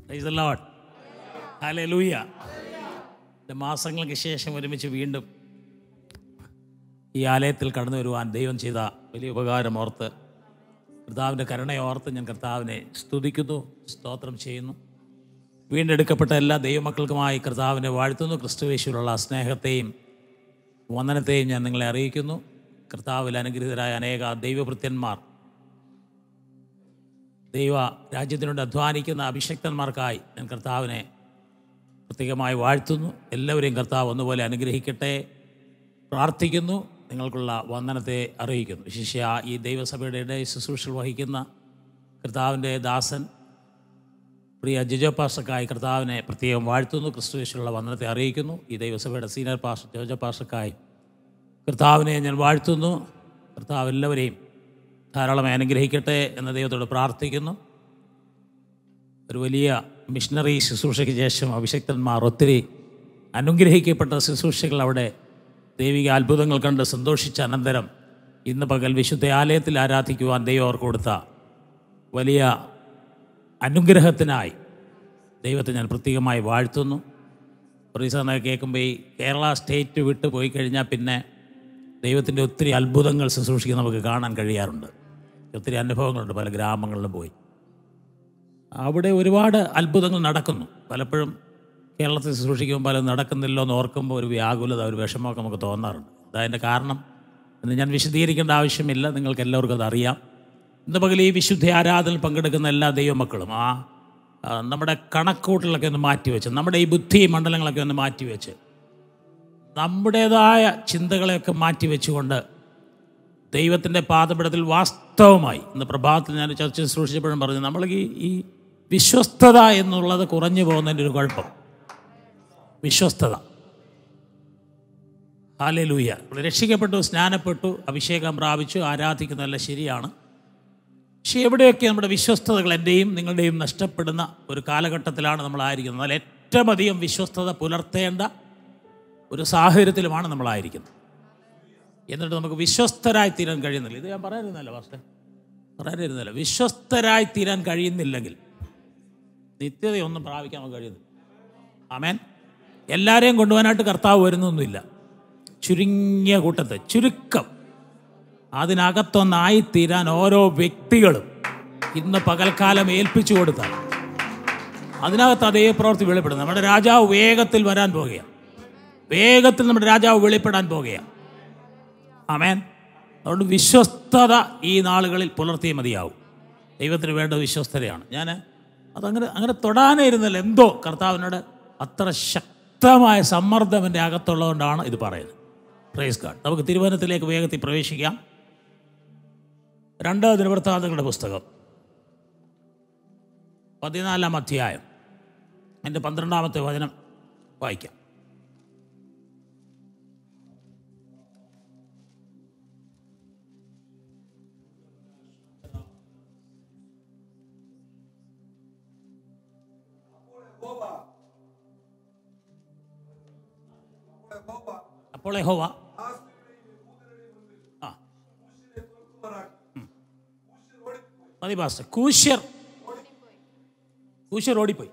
Praise the Lord. Hallelujah. ഇത് മാസങ്ങൾക്ക് ശേഷം ഒരുമിച്ച് വീണ്ടും ഈ ആലയത്തിൽ കടന്നു വരുവാൻ ദൈവം ചെയ്ത വലിയ ഉപകാരം ഓർത്ത് കർത്താവിൻ്റെ കരുണയോർത്ത് ഞാൻ കർത്താവിനെ സ്തുതിക്കുന്നു സ്തോത്രം ചെയ്യുന്നു വീണ്ടെടുക്കപ്പെട്ട എല്ലാ ദൈവമക്കൾക്കുമായി കർത്താവിനെ വാഴ്ത്തുന്നു ക്രിസ്തുവേശുവിലുള്ള സ്നേഹത്തെയും വന്ദനത്തെയും ഞാൻ നിങ്ങളെ അറിയിക്കുന്നു കർത്താവിൽ അനുഗ്രഹീതരായ അനേക ദൈവഭൃത്യന്മാർ ദൈവ രാജ്യത്തിനുവേണ്ടി അധ്വാനിക്കുന്ന അഭിഷക്തന്മാർക്കായി ഞാൻ കർത്താവിനെ പ്രത്യേകമായി വാഴ്ത്തുന്നു എല്ലാവരെയും കർത്താവ് ഒന്നുപോലെ അനുഗ്രഹിക്കട്ടെ പ്രാർത്ഥിക്കുന്നു നിങ്ങൾക്കുള്ള വന്ദനത്തെ അറിയിക്കുന്നു വിശിഷ്യ ഈ ദൈവസഭയുടെ ഇടയിൽ ശുശ്രൂഷ വഹിക്കുന്ന കർത്താവിൻ്റെ ദാസൻ പ്രിയ ജിജോ പാസ്റ്റർക്കായി കർത്താവിനെ പ്രത്യേകം വാഴ്ത്തുന്നു ക്രിസ്തുവേശുള്ള വന്ദനത്തെ അറിയിക്കുന്നു ഈ ദൈവസഭയുടെ സീനിയർ പാസ്റ്റർ ജോജോ പാസ്റ്റർക്കായി കർത്താവിനെ ഞാൻ വാഴ്ത്തുന്നു കർത്താവ് എല്ലാവരെയും ധാരാളമായി അനുഗ്രഹിക്കട്ടെ എന്ന ദൈവത്തോട് പ്രാർത്ഥിക്കുന്നു ഒരു വലിയ മിഷണറി ശുശ്രൂഷയ്ക്ക് ശേഷം അഭിഷക്തന്മാർ ഒത്തിരി അനുഗ്രഹിക്കപ്പെട്ട ശുശ്രൂഷകൾ അവിടെ ദൈവിക അത്ഭുതങ്ങൾ കണ്ട് സന്തോഷിച്ച അനന്തരം ഇന്ന് പകൽ വിശുദ്ധ ആലയത്തിൽ ആരാധിക്കുവാൻ ദൈവം അവർക്ക് കൊടുത്ത വലിയ അനുഗ്രഹത്തിനായി ദൈവത്തെ ഞാൻ പ്രത്യേകമായി വാഴ്ത്തുന്നു റീസെന്നൊക്കെ കേൾക്കുമ്പോൾ ഈ കേരള സ്റ്റേറ്റ് വിട്ട് പോയി കഴിഞ്ഞാൽ പിന്നെ ദൈവത്തിൻ്റെ ഒത്തിരി അത്ഭുതങ്ങൾ ശുശ്രൂഷിക്കാൻ നമുക്ക് കാണാൻ കഴിയാറുണ്ട് ഒത്തിരി അനുഭവങ്ങളുണ്ട് പല ഗ്രാമങ്ങളിലും പോയി അവിടെ ഒരുപാട് അത്ഭുതങ്ങൾ നടക്കുന്നു പലപ്പോഴും കേരളത്തിൽ ശുശ്രൂഷിക്കുമ്പോൾ പലതും നടക്കുന്നില്ലോ എന്ന് ഓർക്കുമ്പോൾ ഒരു വ്യാകുലത ഒരു വിഷമമൊക്കെ നമുക്ക് തോന്നാറുണ്ട് അതതിൻ്റെ കാരണം എന്ന് ഞാൻ വിശദീകരിക്കേണ്ട ആവശ്യമില്ല നിങ്ങൾക്ക് എല്ലാവർക്കും അത് അറിയാം ഇന്ന് പകൽ ഈ വിശുദ്ധ ആരാധനയിൽ പങ്കെടുക്കുന്ന എല്ലാ ദൈവമക്കളും ആ ആ, നമ്മുടെ കണക്കൂട്ടലൊക്കെ ഒന്ന് മാറ്റിവെച്ച് നമ്മുടെ ഈ ബുദ്ധി മണ്ഡലങ്ങളൊക്കെ ഒന്ന് മാറ്റിവെച്ച് നമ്മുടേതായ ചിന്തകളെയൊക്കെ മാറ്റിവെച്ചുകൊണ്ട് ദൈവത്തിൻ്റെ പാദപീഠത്തിൽ വാസ്തവമായി ഇന്ന് പ്രഭാതത്തിൽ ഞാൻ ചർച്ച ശുശ്രൂഷിച്ചപ്പോഴും പറഞ്ഞു നമ്മൾ ഈ ഈ വിശ്വസ്തത എന്നുള്ളത് കുറഞ്ഞു പോകുന്നതിൻ്റെ ഒരു കുഴപ്പം വിശ്വസ്തത ഹാലലൂയ നമ്മൾ രക്ഷിക്കപ്പെട്ടു സ്നാനപ്പെട്ടു അഭിഷേകം പ്രാപിച്ചു ആരാധിക്കുന്നതെല്ലാം ശരിയാണ് പക്ഷേ എവിടെയൊക്കെ നമ്മുടെ വിശ്വസ്തതകൾ എൻ്റെയും നിങ്ങളുടെയും നഷ്ടപ്പെടുന്ന ഒരു കാലഘട്ടത്തിലാണ് നമ്മളായിരിക്കുന്നത് എന്നാൽ ഏറ്റവും അധികം വിശ്വസ്തത പുലർത്തേണ്ട ഒരു സാഹചര്യത്തിലുമാണ് നമ്മളായിരിക്കുന്നത് എന്നിട്ട് നമുക്ക് വിശ്വസ്തരായി തീരാൻ കഴിയുന്നില്ല ഇത് ഞാൻ പറയാനിരുന്നല്ലോ ഫാസ്റ്റേ പറയാനിരുന്നല്ലോ വിശ്വസ്തരായി തീരാൻ കഴിയുന്നില്ലെങ്കിൽ നിത്യതയൊന്നും പ്രാപിക്കാൻ നമുക്ക് കഴിയുന്നില്ല ആമേൻ എല്ലാവരെയും കൊണ്ടുപോകാനായിട്ട് കർത്താവ് വരുന്നൊന്നുമില്ല ചുരുങ്ങിയ കൂട്ടത്ത് ചുരുക്കം അതിനകത്തൊന്നായിത്തീരാൻ ഓരോ വ്യക്തികളും ഇന്ന് പകൽക്കാലം ഏൽപ്പിച്ചു കൊടുത്താൽ അതിനകത്ത് അതേ പ്രവൃത്തി വെളിപ്പെടും നമ്മുടെ രാജാവ് വേഗത്തിൽ വരാൻ പോകുകയാണ് വേഗത്തിൽ നമ്മുടെ രാജാവ് വെളിപ്പെടാൻ പോകുകയാണ് ആമേൻ അതുകൊണ്ട് വിശ്വസ്തത ഈ നാളുകളിൽ പുലർത്തിയേ മതിയാവും ദൈവത്തിന് വേണ്ട വിശ്വസ്തതയാണ് ഞാൻ അതങ്ങനെ അങ്ങനെ തൊടാനേ ഇരുന്നില്ല എന്തോ കർത്താവിനോട് അത്ര ശക്തമായ സമ്മർദ്ദം എൻ്റെ അകത്തുള്ളതുകൊണ്ടാണ് ഇത് പറയുന്നത് പ്രൈസ് ഗാഡ് നമുക്ക് തിരുവനന്തപുരത്തിലേക്ക് വേഗത്തിൽ പ്രവേശിക്കാം രണ്ട് ദിനവൃത്താന്തങ്ങളുടെ പുസ്തകം പതിനാലാം അധ്യായം എൻ്റെ പന്ത്രണ്ടാമത്തെ വചനം വായിക്കാം അപ്പോൾ യഹോവ ആ ഉം. മതി പാസ്റ്റർ കൂശ്യർ കൂശ്യർ ഓടിപ്പോയി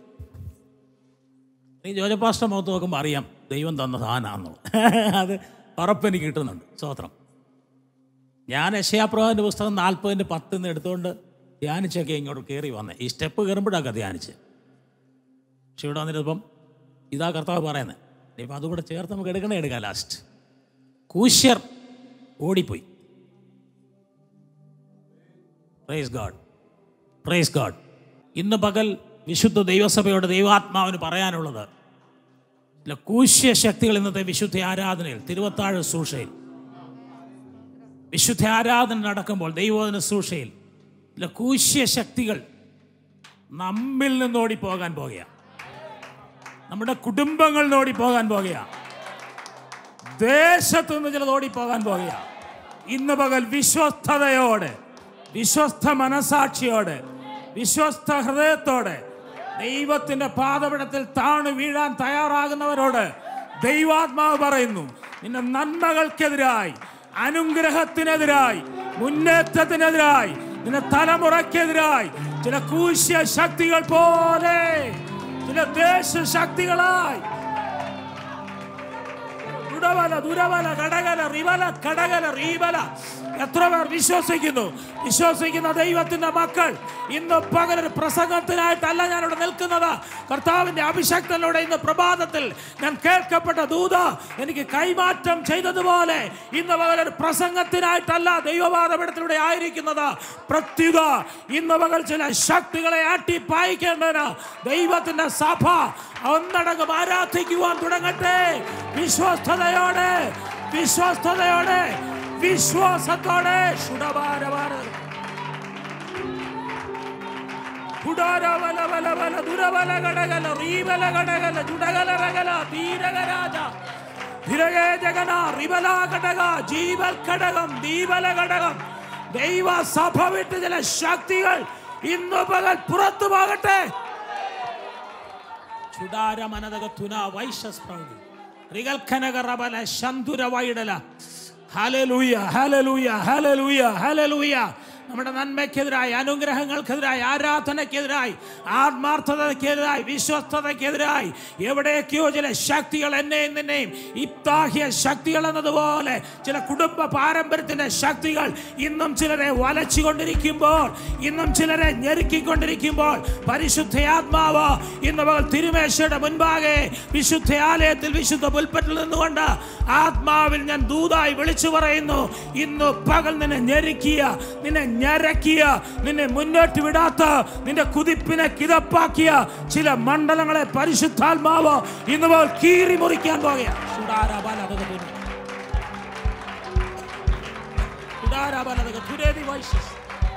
ഈ ജോജ പാസ്റ്റർ മുഖത്ത് നോക്കുമ്പോൾ അറിയാം ദൈവം തന്ന സാധനമാണെന്നോ അത് ഉറപ്പെനിക്ക് കിട്ടുന്നുണ്ട് സ്വോത്രം ഞാൻ യശയാപ്രഭാവിൻ്റെ പുസ്തകം നാൽപ്പതിൻ്റെ പത്തിന്ന് എടുത്തുകൊണ്ട് ധ്യാനിച്ചൊക്കെ ഇങ്ങോട്ട് കയറി വന്നേ ഈ സ്റ്റെപ്പ് കയറുമ്പോഴൊക്കെ ധ്യാനിച്ച് പക്ഷെ ഇവിടെ വന്നിട്ടിപ്പം ഇതാ കർത്താവ് പറയുന്നത് ഇനിയിപ്പോൾ അതുകൂടെ ചേർത്ത് നമുക്ക് എടുക്കണേ എടുക്കാം ലാസ്റ്റ് കൂശ്യർ ഓടിപ്പോയി പ്രൈസ് ഗാഡ് പ്രൈസ് ഗാഡ് ഇന്ന് പകൽ വിശുദ്ധ ദൈവസഭയുടെ ദൈവാത്മാവിന് പറയാനുള്ളത് ചില കൂശ്യ ശക്തികൾ ഇന്നത്തെ വിശുദ്ധ ആരാധനയിൽ തിരുവത്താഴ് സൂഷയിൽ വിശുദ്ധ ആരാധന നടക്കുമ്പോൾ ദൈവോധന സൂഷയിൽ ചില കൂശ്യ ശക്തികൾ നമ്മിൽ നിന്ന് ഓടിപ്പോകാൻ പോകുകയാണ് നമ്മുടെ കുടുംബങ്ങളിൽ നിന്ന് ഓടിപ്പോകാൻ പോകുകയാണ് ദേശത്തു നിന്ന് ചിലത് ഓടിപ്പോകാൻ പോകുകയാണ് ഇന്ന് പകൽ വിശ്വസ്തതയോടെ വിശ്വസ്ത മനസാക്ഷിയോടെ വിശ്വസ്ത ഹൃദയത്തോടെ ദൈവത്തിന്റെ പാതപിടത്തിൽ താണു വീഴാൻ തയ്യാറാകുന്നവരോട് ദൈവാത്മാവ് പറയുന്നു നിന്റെ നന്മകൾക്കെതിരായി അനുഗ്രഹത്തിനെതിരായി മുന്നേറ്റത്തിനെതിരായി നിന്റെ തലമുറയ്ക്കെതിരായി ചില കൂശ്യ ശക്തികൾ പോലെ ദേശശക്തികളായി ദുരവല ദുരവല കടകല റിവല കടകല റീവല എത്ര പേർ വിശ്വസിക്കുന്നു വിശ്വസിക്കുന്ന ദൈവത്തിന്റെ മക്കൾ ഇന്ന് പകലൊരു പ്രസംഗത്തിനായിട്ടല്ല ഞാനിവിടെ നിൽക്കുന്നത് കർത്താവിന്റെ അഭിഷക്തനിലൂടെ ഇന്ന് പ്രഭാതത്തിൽ ഞാൻ കേൾക്കപ്പെട്ട ദൂത എനിക്ക് കൈമാറ്റം ചെയ്തതുപോലെ ഇന്ന് പകലൊരു പ്രസംഗത്തിനായിട്ടല്ല ദൈവവാദപീഠത്തിലൂടെ ആയിരിക്കുന്നത് പ്രത്യുത ഇന്ന് പകൽ ചില ശക്തികളെ ആട്ടി പായിക്കേണ്ടതിന് ദൈവത്തിന്റെ സഭ ഒന്നടങ്കം ആരാധിക്കുവാൻ തുടങ്ങട്ടെ വിശ്വസ്തയോടെ വിശ്വസ്തയോടെ വിശ്വാസത്തോടെ ശുടഭാരവാര കുടാരവല വല വല ദുരവല കടകല റീവല കടകല ജുടകല രകല ധീരകരാജ ധിരകേ ജഗന റിവല കടക ജീവൽ ഘടകം ദീപല ഘടകം ദൈവ സഭ വിട്ട് ചില ശക്തികൾ ഇന്ന് പകൽ പുറത്തു പോകട്ടെ ചുടാരമനതകത്തുന വൈശസ്പ്രൗഢി റികൽഖനകറബല ശന്തുര വൈഡല ഹലലൂയ ഹലലൂയ ഹലലൂയ ഹലലൂയ നമ്മുടെ നന്മയ്ക്കെതിരായി അനുഗ്രഹങ്ങൾക്കെതിരായി ആരാധനയ്ക്കെതിരായി ആത്മാർത്ഥതയ്ക്കെതിരായി വിശ്വസ്തതയ്ക്കെതിരായി എവിടെയൊക്കെയോ ചില ശക്തികൾ എന്നെയും നിന്നെയും ഇത്താഹിയ ശക്തികൾ എന്നതുപോലെ ചില കുടുംബ പാരമ്പര്യത്തിന്റെ ശക്തികൾ ഇന്നും ചിലരെ വലച്ചുകൊണ്ടിരിക്കുമ്പോൾ ഇന്നും ചിലരെ ഞെരുക്കിക്കൊണ്ടിരിക്കുമ്പോൾ പരിശുദ്ധയാത്മാവ് ഇന്ന് പകൽ തിരുമേശയുടെ മുൻപാകെ വിശുദ്ധ ആലയത്തിൽ വിശുദ്ധ പുൽപ്പറ്റിൽ നിന്നുകൊണ്ട് ആത്മാവിൽ ഞാൻ ദൂതായി വിളിച്ചു പറയുന്നു ഇന്ന് പകൽ നിന്നെ ഞെരുക്കിയ നിന്നെ ഞരക്കിയ നിന്നെ മുന്നോട്ട് വിടാത്ത നിന്റെ കുതിപ്പിനെ കിതപ്പാക്കിയ ചില മണ്ഡലങ്ങളെ പരിശുദ്ധാത്മാവ് ഇന്ന് പോൽ കീറി മുറിക്കാൻ പോകുകയാണ് ചുടാരാബാലതക ചുടാരാബാലതക തുരേതി വൈശ്യസ്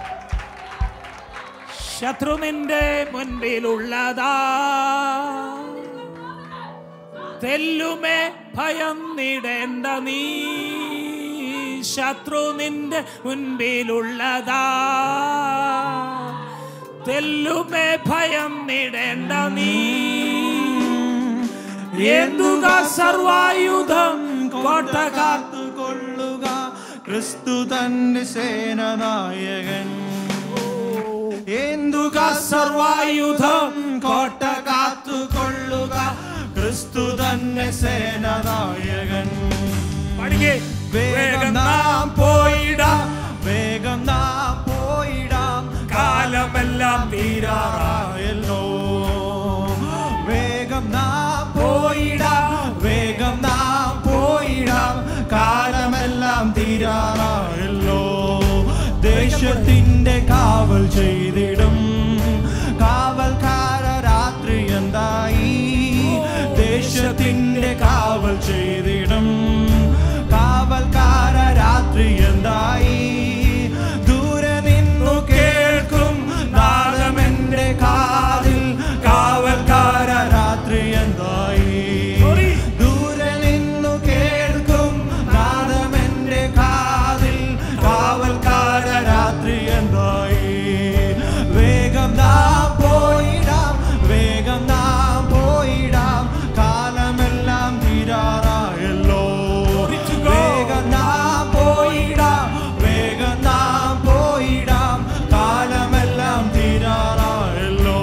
ശത്രു നിന്റെ മുൻപിലുള്ളതാ തെല്ലുമേ ഭയം നിടേണ്ട നീ ശത്രു നിന്റെ മുൻപിലുള്ളതാ തെല്ലുമേ ഭയം നിടേണ്ട നീ എന്തുക സർവായുധം കോട്ട കാത്തു കൊള്ളുക ക്രിസ്തു തന്റെ സേനനായകൻ എന്തുക സർവായുധം കോട്ട കാത്തു കൊള്ളുക ക്രിസ്തു തന്നെ സേനനായകൻ പഠിക്കേ വേഗം നാം പോയിടാം വേഗം നാം പോയിടാം കാലമെല്ലാം തീരാറായല്ലോ വേഗം നാം പോയിടാം വേഗം നാം പോയിടാം കാലമെല്ലാം തീരാറായല്ലോ ദേശത്തിന്റെ കാവൽ ചെയ്തിടും കാവൽക്കാര രാത്രി എന്തായി ദേശത്തിന്റെ കാവൽ ചെയ്തിടും കാവൽക്കാര രാത്രി എന്തായി ദൂരെ നിന്നു കേൾക്കും നാദമെന്റെ കാതിൽ കാവൽക്കാര രാത്രി എന്തായി ദൂരെ നിന്നു കേൾക്കും നാദമെന്റെ കാതിൽ കാവൽക്കാര രാത്രി എന്തായി വേഗം നാം പോയിടാം വേഗം നാം പോയിടാം കാലമെല്ലാം തീരാറായല്ലോ വേഗം നാം പോയിടാം വേഗം നാം പോയിടാം കാലമെല്ലാം തീരാറായല്ലോ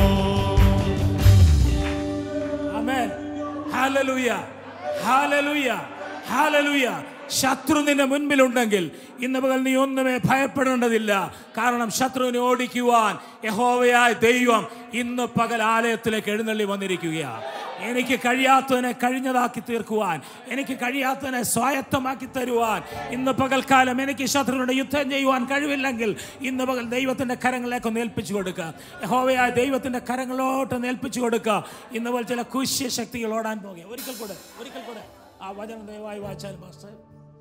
ആമേൻ ഹല്ലേലൂയ ഹല്ലേലൂയ ഹല്ലേലൂയ ശത്രു നിന്റെ മുൻപിലുണ്ടെങ്കിൽ ഇന്ന് പകൽ നീ ഒന്നുമേ ഭയപ്പെടേണ്ടതില്ല കാരണം ശത്രുവിനെ ഓടിക്കുവാൻ യഹോവയായ ദൈവം ഇന്ന് പകൽ ആലയത്തിലേക്ക് എഴുന്നള്ളി വന്നിരിക്കുകയാണ് എനിക്ക് കഴിയാത്തതിനെ കഴിഞ്ഞതാക്കി തീർക്കുവാൻ എനിക്ക് കഴിയാത്തതിനെ സ്വായത്തമാക്കി തരുവാൻ ഇന്ന് പകൽക്കാലം എനിക്ക് ശത്രുവിനോട് യുദ്ധം ചെയ്യുവാൻ കഴിവില്ലെങ്കിൽ ഇന്ന് പകൽ ദൈവത്തിന്റെ കരങ്ങളിലേക്ക് ഒന്ന് ഏൽപ്പിച്ചു കൊടുക്കുക യഹോവയായ ദൈവത്തിന്റെ കരങ്ങളോട്ട് ഒന്ന് ഏൽപ്പിച്ചു കൊടുക്കുക ഇന്ന് പോലെ ചില കുശ്യ ശക്തികൾ ഓടാൻ പോകുക ഒരിക്കൽ കൂടെ ഒരിക്കൽ കൂടെ ആ വചനം ദയവായി വായിച്ചാൽ മാസ്റ്റർ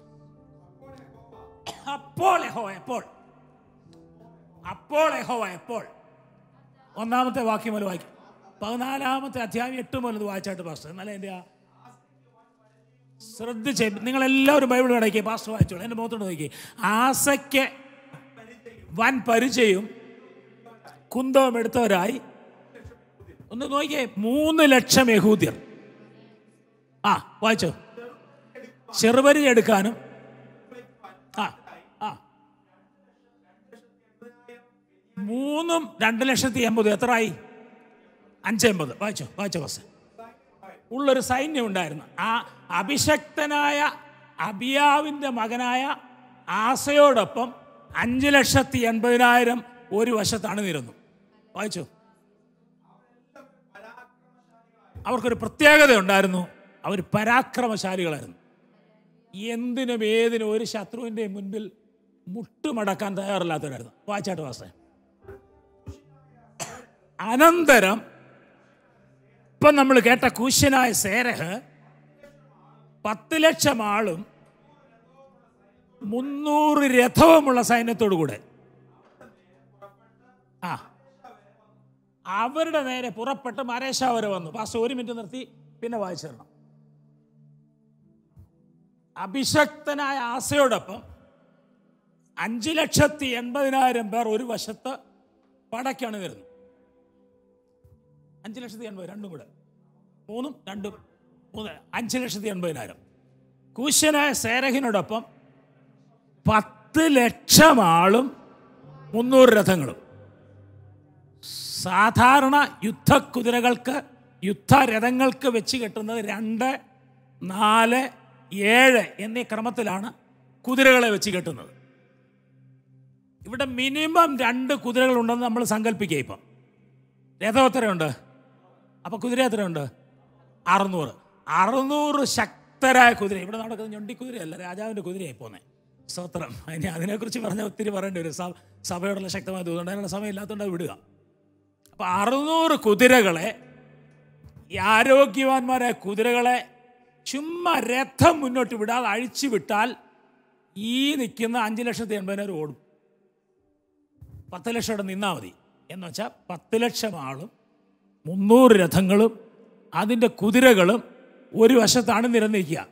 അപ്പോൾ യഹോവ എപ്പോൾ അപ്പോൾ യഹോവ എപ്പോൾ ഒന്നാമത്തെ വാക്യം മുതൽ വായിക്കും പതിനാലാമത്തെ അധ്യായം എട്ട് മുതൽ ഇത് വായിച്ചായിട്ട് പാസ്റ്റർ എന്നാലേ എൻ്റെ ആ ശ്രദ്ധിച്ച് നിങ്ങളെല്ലാവരും ബൈബിൾ അടയ്ക്കുക പാസ്റ്റർ വായിച്ചോളൂ എൻ്റെ മുഖത്തോട് നോക്കി ആസയ്ക്ക് വൻ പരിചയം കുന്തവും എടുത്തവരായി ഒന്ന് നോക്കിയേ മൂന്ന് ലക്ഷം യഹൂദ്യർ ആ വായിച്ചോ ചെറുപരി എടുക്കാനും ആ ആ മൂന്നും രണ്ട് ലക്ഷത്തി എൺപത് എത്രയായി അഞ്ചമ്പത് വായിച്ചോ വായിച്ചോ ബസ് ഉള്ളൊരു സൈന്യം ഉണ്ടായിരുന്നു ആ അഭിഷക്തനായ അബിയാവിൻ്റെ മകനായ ആസയോടൊപ്പം അഞ്ച് ലക്ഷത്തി എൺപതിനായിരം ഒരു വശത്താണ് നിരന്നു വായിച്ചു അവർക്കൊരു പ്രത്യേകത ഉണ്ടായിരുന്നു അവർ പരാക്രമശാലികളായിരുന്നു എന്തിനും ഏതിനും ഒരു ശത്രുവിൻ്റെ മുൻപിൽ മുട്ടുമടക്കാൻ തയ്യാറില്ലാത്തവരായിരുന്നു വായിച്ചാട്ട് വാസേ അനന്തരം ഇപ്പം നമ്മൾ കേട്ട കൂശ്യനായ സേരഹ് പത്ത് ലക്ഷം ആളും മുന്നൂറ് രഥവുമുള്ള സൈന്യത്തോടു കൂടെ ആ അവരുടെ നേരെ പുറപ്പെട്ട് മരേശ വരെ വന്നു പാസ് ഒരു മിനിറ്റ് നിർത്തി പിന്നെ വായിച്ചു തരണം അഭിഷക്തനായ ആസയോടൊപ്പം അഞ്ച് ലക്ഷത്തി എൺപതിനായിരം പേർ ഒരു വശത്ത് പടക്കാണ് വരുന്നത് അഞ്ച് ലക്ഷത്തി എൺപത് രണ്ടും കൂടെ മൂന്നും രണ്ടും മൂന്ന് അഞ്ച് ലക്ഷത്തി എൺപതിനായിരം കൂശ്യനായ സേരഹിനോടൊപ്പം പത്ത് ലക്ഷം ആളും മുന്നൂറ് രഥങ്ങളും സാധാരണ യുദ്ധക്കുതിരകൾക്ക് യുദ്ധരഥങ്ങൾക്ക് വെച്ച് കെട്ടുന്നത് രണ്ട് നാല് ഏഴ് എന്നീ ക്രമത്തിലാണ് കുതിരകളെ വെച്ച് കെട്ടുന്നത് ഇവിടെ മിനിമം രണ്ട് കുതിരകളുണ്ടെന്ന് നമ്മൾ സങ്കല്പിക്കുക ഇപ്പം രഥം എത്രയുണ്ട് അപ്പോൾ കുതിര എത്രയുണ്ട് അറുന്നൂറ് അറുന്നൂറ് ശക്തരായ കുതിര ഇവിടെ നടക്കുന്ന ഞൊണ്ടിക്കുതിരയല്ല രാജാവിൻ്റെ കുതിരയായി പോന്നെ സ്തോത്രം ഇനി അതിനെക്കുറിച്ച് പറഞ്ഞാൽ ഒത്തിരി പറയേണ്ടി വരും സഭ സഭയോടുള്ള ശക്തമായ തോന്നുന്നുണ്ട് അതിനുള്ള സമയം ഇല്ലാത്തതുകൊണ്ട് അത് വിടുക അപ്പോൾ അറുന്നൂറ് കുതിരകളെ ഈ ആരോഗ്യവാന്മാരായ കുതിരകളെ ചുമ്മാ രഥം മുന്നോട്ട് വിടാതെ അഴിച്ചു വിട്ടാൽ ഈ നിൽക്കുന്ന അഞ്ച് ലക്ഷത്തി എൺപതിനായിരം ഓടും പത്ത് ലക്ഷം ഇവിടെ നിന്നാൽ മതി എന്ന് വെച്ചാൽ പത്ത് ലക്ഷം ആളും മുന്നൂറ് രഥങ്ങളും അതിൻ്റെ കുതിരകളും ഒരു വശത്താണ് നിരന്നിരിക്കുക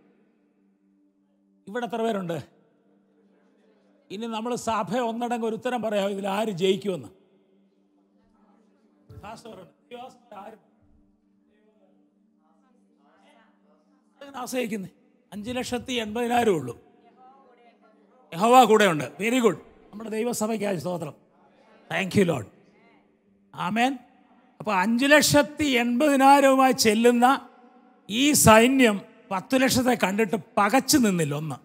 ഇവിടെ എത്ര പേരുണ്ട് ഇനി നമ്മൾ സഭ ഒന്നടങ്കം ഒരു ഉത്തരം പറയാം ഇതിൽ ആര് ജയിക്കുമെന്ന് ഫാസ്റ്റ് പറയണം. ദൈവം ആര് അങ്ങനെ ആശ്രയിക്കുന്നേ അഞ്ച് ലക്ഷത്തി എൺപതിനായിരം ഉള്ളൂ യഹോവ കൂടെ ഉണ്ട് വെരി ഗുഡ് നമ്മുടെ ദൈവസഭയ്ക്കായി സ്തോത്രം താങ്ക് യു ലോഡ് ആമേൻ അപ്പോൾ അഞ്ച് ലക്ഷത്തി എൺപതിനായിരവുമായി ചെല്ലുന്ന ഈ സൈന്യം പത്ത് ലക്ഷത്തെ കണ്ടിട്ട് പകച്ചു നിന്നില്ല ഒന്ന്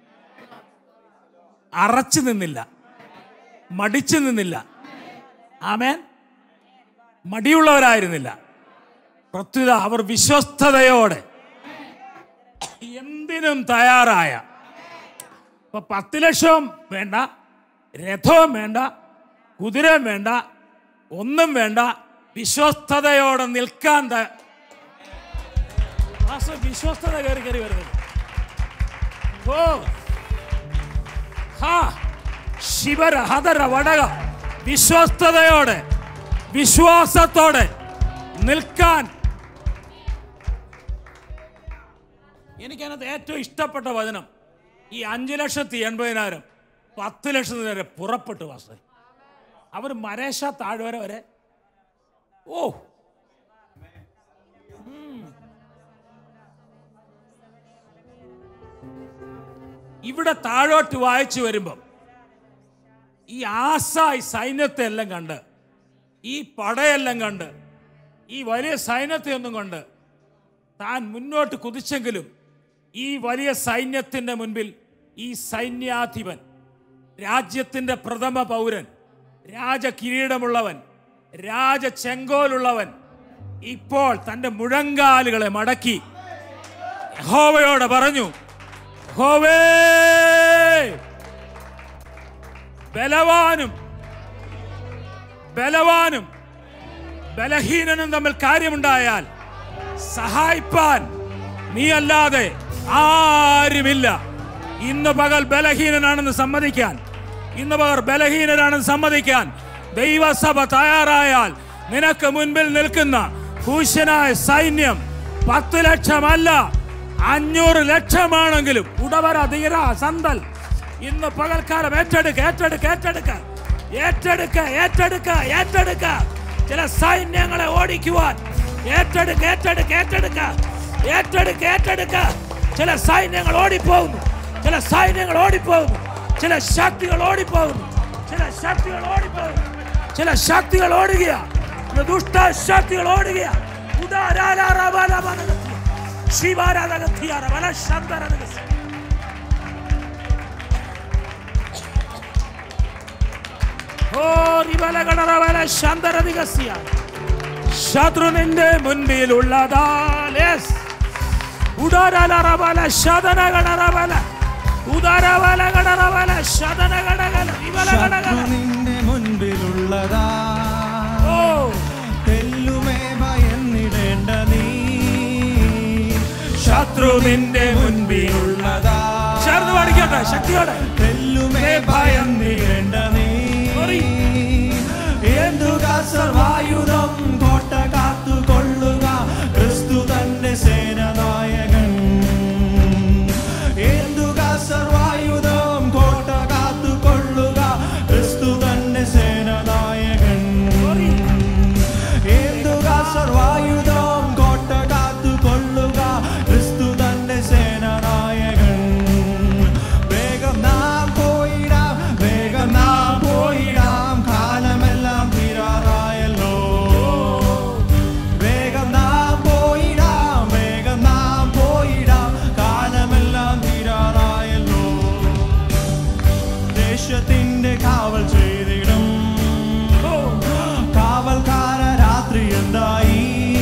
അറച്ചു നിന്നില്ല മടിച്ചു നിന്നില്ല ആമേൻ മടിയുള്ളവരായിരുന്നില്ല പ്രത്യുത അവർ വിശ്വസ്തതയോടെ എന്തിനും തയ്യാറായ അപ്പൊ പത്ത് ലക്ഷവും വേണ്ട രഥവും വേണ്ട കുതിരയും വേണ്ട ഒന്നും വേണ്ട വിശ്വസ്തതയോടെ നിൽക്കാൻ ത- ആ സ- വിശ്വസ്തത കയറി കയറി വരുന്നത് ഓ ഹാ ശിവര ഹതര വടക വിശ്വസ്തതയോടെ വിശ്വാസത്തോടെ നിൽക്കാൻ എനിക്കതിനകത്ത് ഏറ്റവും ഇഷ്ടപ്പെട്ട വചനം ഈ അഞ്ച് ലക്ഷത്തി എൺപതിനായിരം പത്ത് ലക്ഷത്തി വരെ പുറപ്പെട്ടു വാസേ അവർ മരേശ താഴ്വര വരെ ഓ ഉം. ഇവിടെ താഴോട്ട് വായിച്ചു വരുമ്പം ഈ ആസായി സൈന്യത്തെ എല്ലാം കണ്ട് ഈ പടയെല്ലാം കണ്ട് ഈ വലിയ സൈന്യത്തെ ഒന്നും കണ്ട് താൻ മുന്നോട്ട് കുതിച്ചെങ്കിലും ഈ വലിയ സൈന്യത്തിൻ്റെ മുൻപിൽ ഈ സൈന്യാധിപൻ രാജ്യത്തിൻ്റെ പ്രഥമ പൗരൻ രാജകിരീടമുള്ളവൻ രാജ ചെങ്കോലുള്ളവൻ ഇപ്പോൾ തൻ്റെ മുഴങ്കാലുകളെ മടക്കി യഹോവയോട് പറഞ്ഞു യഹോവേ ബലവാനും ബലവാനും ബലഹീനനും തമ്മിൽ കാര്യമുണ്ടായാൽ സഹായിപ്പാൻ നീ അല്ലാതെ ആരുമില്ല ഇന്ന് പകൽ ബലഹീനനാണെന്ന് സമ്മതിക്കാൻ ഇന്ന് പകൽ ബലഹീനനാണെന്ന് സമ്മതിക്കാൻ ദൈവസഭ തയ്യാറായാൽ നിനക്ക് മുൻപിൽ നിൽക്കുന്ന ഭൂഷനായ സൈന്യം പത്ത് ലക്ഷമല്ല അഞ്ഞൂറ് ലക്ഷമാണെങ്കിലും ഉടവര ധീര സന്തൽ ഇന്ന് പകൽക്കാലം ഏറ്റെടുക്ക ഏറ്റെടുക്ക ഏറ്റെടുക്ക ഏറ്റെടുക്ക ഏറ്റെടുക്ക ഏറ്റെടുക്ക ചില സൈന്യങ്ങളെ ഓടിക്കുവാൻ ഏറ്റെടുക്ക ഏറ്റെടുക്ക ഏറ്റെടുക്ക ഏറ്റെടുക്ക ഏറ്റെടുക്ക ചില സൈന്യങ്ങൾ ഓടിപ്പോകുന്നു ചില സൈന്യങ്ങൾ ഓടിപ്പോകുന്നു ചില ശക്തികൾ ഓടിപ്പോകുന്നു ചില ശക്തികൾ ഓടിപ്പോകുന്നു ചില ശക്തികൾ ഓടുകയാ ദുഷ്ടശക്തികൾ ഓടുകയാ ഉദാരാലാറബലബലഗത്തിയ. ശിവാരാധകത്തിയാറ ബലശന്തരതകസ. ഓ റിബലഗണറബല ശന്തരതികസ്യ. ശത്രു നിന്റെ മുൻപിലുള്ളതാ Yes. ഉദാരാലറബല ശതനഗണറബല ഉദാരബല ഗണറബല ശതനഗണഗല റിബലഗണഗല. ശത്രു നിന്റെ മുൻപിലുള്ളതാ ഓ തെല്ലുമേ ഭയന്നിടേണ്ട നീ ശത്രു നിന്റെ മുൻപിലുള്ളതാ ചേർന്ന് പാടിക്കട്ടെ ശക്തിയോടെ തെല്ലുമേ ഭയന്നിടേണ്ട നീ Sorry. എന്തുക സർവായുധം കോട്ട കാത്തു കൊള്ളുക ക്രിസ്തു തന്റെ സേനനായകൻ എന്തുക സർവായുധം കോട്ട കാത്തു കൊള്ളുക ക്രിസ്തു തന്റെ സേനനായകൻ എന്തുക സർവായുധം കോട്ട കാത്തു കൊള്ളുക ക്രിസ്തു തന്റെ സേനനായകൻ വേഗം നാം പോയിടാം വേഗം നാം പോയിടാം കാലമെല്ലാം തീരാറായല്ലോ വേഗം നാം പോയിടാം വേഗം നാം പോയിടാം കാലമെല്ലാം തീരാറായല്ലോ ദേശത്തിന്റെ കാവൽ ചെയ്തിടും കാവൽക്കാര രാത്രി എന്തായി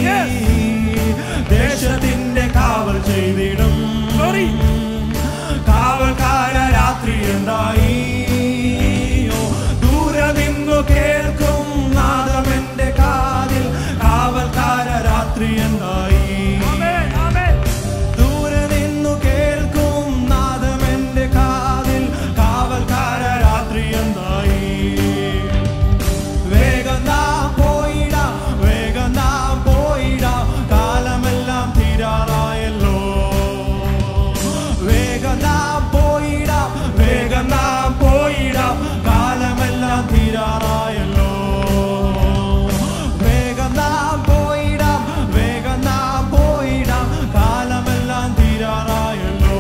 ദേശത്തിന്റെ കാവൽ ചെയ്തിടും Glory. കാവൽക്കാര രാത്രി എന്തായി ഓ, ദൂരെ നിന്നു കേൾക്കും നാദമെന്റെ കാതിൽ കാവൽക്കാര രാത്രി എന്തായി ആമേൻ, ആമേൻ. ദൂരെ നിന്നു കേൾക്കും നാദമെന്റെ കാതിൽ കാവൽക്കാര രാത്രി എന്തായി വേഗം നാം പോയിടാം വേഗം നാം പോയിടാം കാലമെല്ലാം തീരാറായല്ലോ വേഗം നാം പോയിടാം വേഗം നാം പോയിടാം കാലമെല്ലാം തീരാറായല്ലോ വേഗം നാം പോയിടാം വേഗം നാം പോയിടാം കാലമെല്ലാം തീരാറായല്ലോ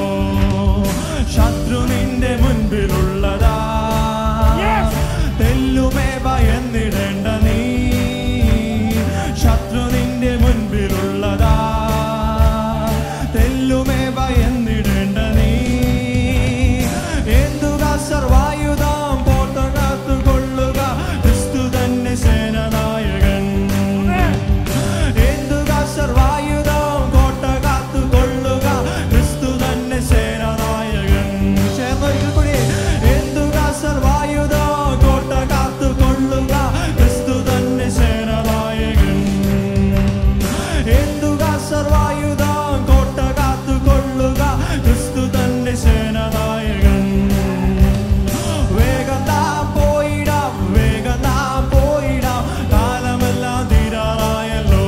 ശത്രു നിന്റെ മുൻപിലുള്ളതാ Yes. തെല്ലുമേ ഭയന്നിടേണ്ട നീ ശത്രു നിന്റെ മുൻപിലുള്ളതാ തെല്ലുമേ ഭയന്നിടേണ്ട നീ എന്തുക സർവായുധം പോട്ടകത്തു കൊള്ളുക ക്രിസ്തു തന്നെ സേനനായകൻ എന്തുക സർവായുധം കോട്ട കാത്തു കൊള്ളുക ക്രിസ്തു തന്നെ സേനനായകൻ ചേർന്നൊരിക്കൽ കൂടി എന്തുക സർവായുധം കോട്ട കാത്തു കൊള്ളുക ക്രിസ്തു തന്നെ സേനനായകൻ എന്തുക സർവായുധം കോട്ട കാത്തു കൊള്ളുക ക്രിസ്തു തന്നെ സേനനായകൻ വേഗം നാം പോയിടാം വേഗം നാം പോയിടാം കാലമെല്ലാം തീരാറായല്ലോ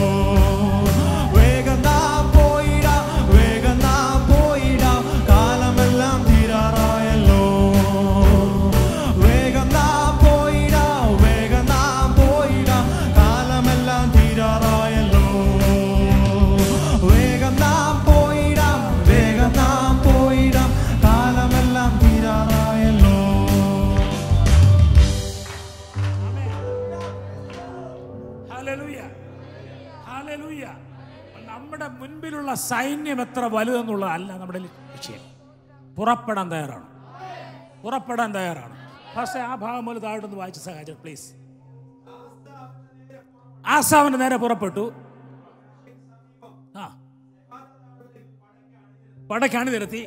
വേഗം നാം പോയിടാം വേഗം നാം പോയിടാം കാലമെല്ലാം തീരാറായല്ലോ വേഗം നാം പോയിടാം വേഗം നാം പോയിടാം കാലമെല്ലാം തീരാറായല്ലോ വേഗം നാം പോയിടാം വേഗം നാം പോയിടാം കാലമെല്ലാം തീരാറായല്ലോ ഹല്ലേലൂയ. ഹല്ലേലൂയ. നമ്മുടെ മുൻപിലുള്ള സൈന്യം എത്ര വലുതെന്നുള്ളതല്ല നമ്മുടെ വിഷയം പുറപ്പെടാൻ തയ്യാറാണ് പുറപ്പെടാൻ തയ്യാറാണ് പക്ഷേ ആ ഭാഗം പോലെ താഴോട്ടൊന്ന് വായിച്ച് സഹായിച്ചു പ്ലീസ് ആസാവിന്റെ നേരെ പുറപ്പെട്ടു ആ പടക്കാണി നിരത്തി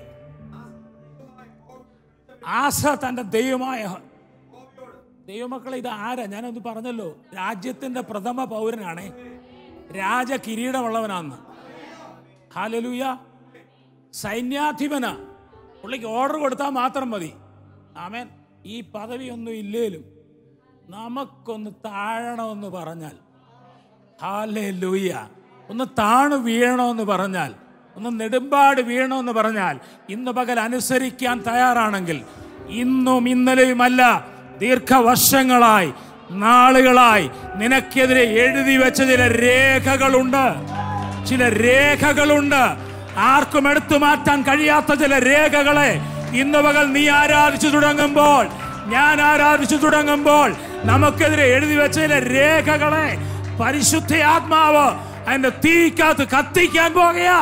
ആസ തന്റെ ദൈവമായ ദൈവമക്കളെ ഇത് ആരാ ഞാനൊന്ന് പറഞ്ഞല്ലോ രാജ്യത്തിന്റെ പ്രഥമ പൗരനാണ് രാജ കിരീടമുള്ളവനാന്ന് ഹാലലൂയ സൈന്യാധിപന പുള്ളിക്ക് ഓർഡർ കൊടുത്താൽ മാത്രം മതി ആമേൻ ഈ പദവിയൊന്നും ഇല്ലേലും നമുക്കൊന്ന് താഴണമെന്ന് പറഞ്ഞാൽ ഹാലേ ലൂയ ഒന്ന് താണു വീഴണമെന്ന് പറഞ്ഞാൽ ഒന്ന് നെടുമ്പാട് വീഴണമെന്ന് പറഞ്ഞാൽ ഇന്ന് പകൽ അനുസരിക്കാൻ തയ്യാറാണെങ്കിൽ ഇന്നും ഇന്നലെയുമല്ല ദീർഘവർഷങ്ങളായി നാളുകളായി നിനക്കെതിരെ എഴുതി വെച്ച ചില രേഖകളുണ്ട് ചില രേഖകളുണ്ട് ആർക്കും എടുത്തു മാറ്റാൻ കഴിയാത്ത ചില രേഖകളെ ഇന്ന് പകൽ നീ ആരാധിച്ചു തുടങ്ങുമ്പോൾ ഞാൻ ആരാധിച്ചു തുടങ്ങുമ്പോൾ നമുക്കെതിരെ എഴുതി വെച്ചതിലെ രേഖകളെ പരിശുദ്ധ ആത്മാവ് അതിന്റെ തീക്കകത്ത് കത്തിക്കാൻ പോകുകയാ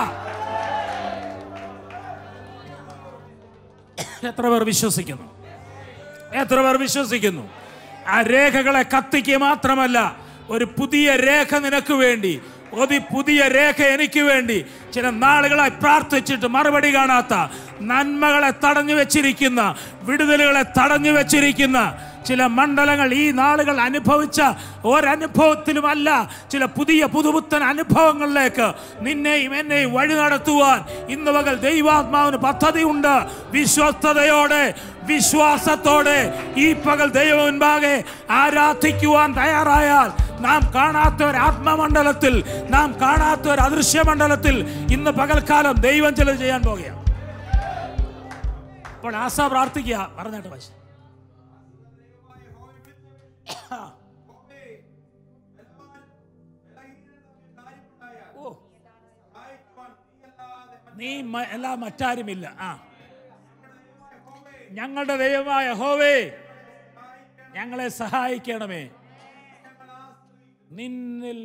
എത്ര പേർ വിശ്വസിക്കുന്നു എത്ര പേർ വിശ്വസിക്കുന്നു ആ രേഖകളെ കത്തിക്കുക മാത്രമല്ല ഒരു പുതിയ രേഖ നിനക്ക് വേണ്ടി ഒരു പുതിയ രേഖ എനിക്ക് വേണ്ടി ചില നാളുകളായി പ്രാർത്ഥിച്ചിട്ട് മറുപടി കാണാത്ത നന്മകളെ തടഞ്ഞു വെച്ചിരിക്കുന്ന വിടുതലുകളെ തടഞ്ഞു വെച്ചിരിക്കുന്ന ചില മണ്ഡലങ്ങൾ ഈ നാളുകൾ അനുഭവിച്ച ഒരനുഭവത്തിലുമല്ല ചില പുതിയ പുതുപുത്തൻ അനുഭവങ്ങളിലേക്ക് നിന്നെയും എന്നെയും വഴി നടത്തുവാൻ ഇന്ന് പകൽ ദൈവാത്മാവിന് പദ്ധതിയുണ്ട് വിശ്വസ്തയോടെ വിശ്വാസത്തോടെ ഈ പകൽ ദൈവം മുൻപാകെ ആരാധിക്കുവാൻ തയ്യാറായാൽ നാം കാണാത്ത ഒരു ആത്മമണ്ഡലത്തിൽ നാം കാണാത്ത ഒരു അദൃശ്യ മണ്ഡലത്തിൽ ഇന്ന് പകൽക്കാലം ദൈവം ചിലത് ചെയ്യാൻ പോകുകയാണ് അപ്പോൾ ആശ പ്രാർത്ഥിക്കുക പറഞ്ഞിട്ട് പക്ഷേ ഓ നീ മ- അല്ല മറ്റാരുമില്ല ആ ഞങ്ങളുടെ ദൈവമായ ഹോവേ ഞങ്ങളെ സഹായിക്കണമേ നിന്നിൽ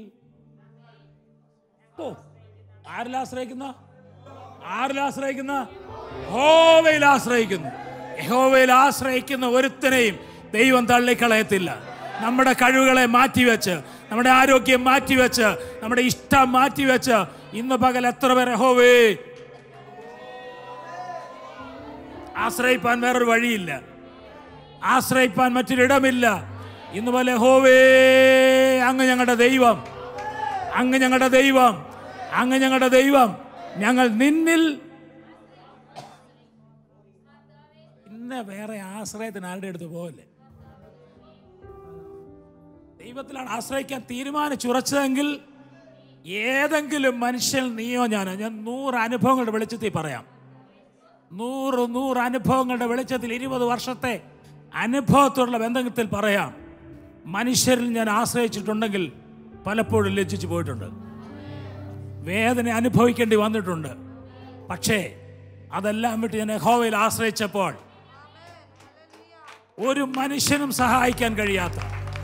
ഓ ആരിൽ ആശ്രയിക്കുന്ന ആരിൽ ആശ്രയിക്കുന്ന ഹോവയിൽ ആശ്രയിക്കുന്നു യഹോവയിൽ ആശ്രയിക്കുന്ന ഒരുത്തനെയും ദൈവം തള്ളിക്കളയത്തില്ല നമ്മുടെ കഴിവുകളെ മാറ്റിവെച്ച് നമ്മുടെ ആരോഗ്യം മാറ്റിവെച്ച് നമ്മുടെ ഇഷ്ടം മാറ്റിവെച്ച് ഇന്ന് പകൽ എത്ര പേർ യഹോവേ ആശ്രയിപ്പാൻ വേറൊരു വഴിയില്ല ആശ്രയിപ്പാൻ മറ്റൊരിടമില്ല ഇന്ന് പോലെ ഹോവേ അങ്ങ് ഞങ്ങളുടെ ദൈവം അങ്ങ് ഞങ്ങളുടെ ദൈവം അങ്ങ് ഞങ്ങളുടെ ദൈവം ഞങ്ങൾ നിന്നിൽ ഇന്ന് വേറെ ആശ്രയത്തിന് ആരുടെ അടുത്ത് പോകല്ലേ ദൈവത്തിലാണ് ആശ്രയിക്കാൻ തീരുമാനിച്ചുറച്ചതെങ്കിൽ ഏതെങ്കിലും മനുഷ്യൻ നീയോ ഞാനോ ഞാൻ നൂറ് അനുഭവങ്ങളുടെ വെളിച്ചത്തിൽ പറയാം നൂറ് നൂറ് അനുഭവങ്ങളുടെ വെളിച്ചത്തിൽ ഇരുപത് വർഷത്തെ അനുഭവത്തോടുള്ള ബന്ധത്തിൽ പറയാം മനുഷ്യരിൽ ഞാൻ ആശ്രയിച്ചിട്ടുണ്ടെങ്കിൽ പലപ്പോഴും ലജ്ജിച്ചു പോയിട്ടുണ്ട് വേദന അനുഭവിക്കേണ്ടി വന്നിട്ടുണ്ട് പക്ഷേ അതെല്ലാം വിട്ട് ഞാൻ യഹോവയിൽ ആശ്രയിച്ചപ്പോൾ ഒരു മനുഷ്യനും സഹായിക്കാൻ കഴിയാത്ത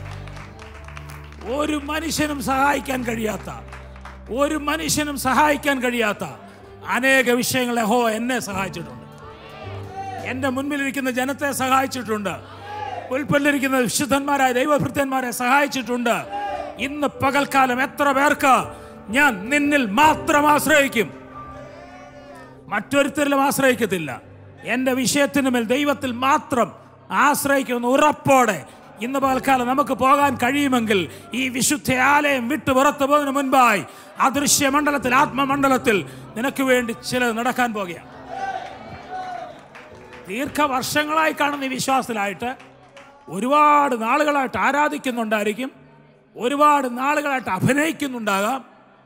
ഒരു മനുഷ്യനും സഹായിക്കാൻ കഴിയാത്ത ഒരു മനുഷ്യനും സഹായിക്കാൻ കഴിയാത്ത അനേക വിഷയങ്ങൾ യഹോ എന്നെ സഹായിച്ചിട്ടുണ്ട് എൻ്റെ മുൻപിലിരിക്കുന്ന ജനത്തെ സഹായിച്ചിട്ടുണ്ട് ഉൾപ്പെട്ടിരിക്കുന്ന വിശുദ്ധന്മാരായ ദൈവഭൃത്യന്മാരെ സഹായിച്ചിട്ടുണ്ട് ഇന്ന് പകൽക്കാലം എത്ര പേർക്ക് ഞാൻ നിന്നിൽ മാത്രം ആശ്രയിക്കും മറ്റൊരുത്തരിലും ആശ്രയിക്കത്തില്ല എൻ്റെ വിഷയത്തിന് മേൽ ദൈവത്തിൽ മാത്രം ആശ്രയിക്കുന്ന ഉറപ്പോടെ ഇന്ന് പകൽക്കാലം നമുക്ക് പോകാൻ കഴിയുമെങ്കിൽ ഈ വിശുദ്ധ ആലയം വിട്ടു പുറത്തു പോകുന്നതിന് മുൻപായി അദൃശ്യ മണ്ഡലത്തിൽ ആത്മമണ്ഡലത്തിൽ നിനക്ക് വേണ്ടി ചിലത് നടക്കാൻ പോകുകയാണ് ദീർഘവർഷങ്ങളായി കാണുന്ന ഈ വിശ്വാസത്തിലായിട്ട് ഒരുപാട് നാളുകളായിട്ട് ആരാധിക്കുന്നുണ്ടായിരിക്കും ഒരുപാട് നാളുകളായിട്ട് അഭിനയിക്കുന്നുണ്ടാകാം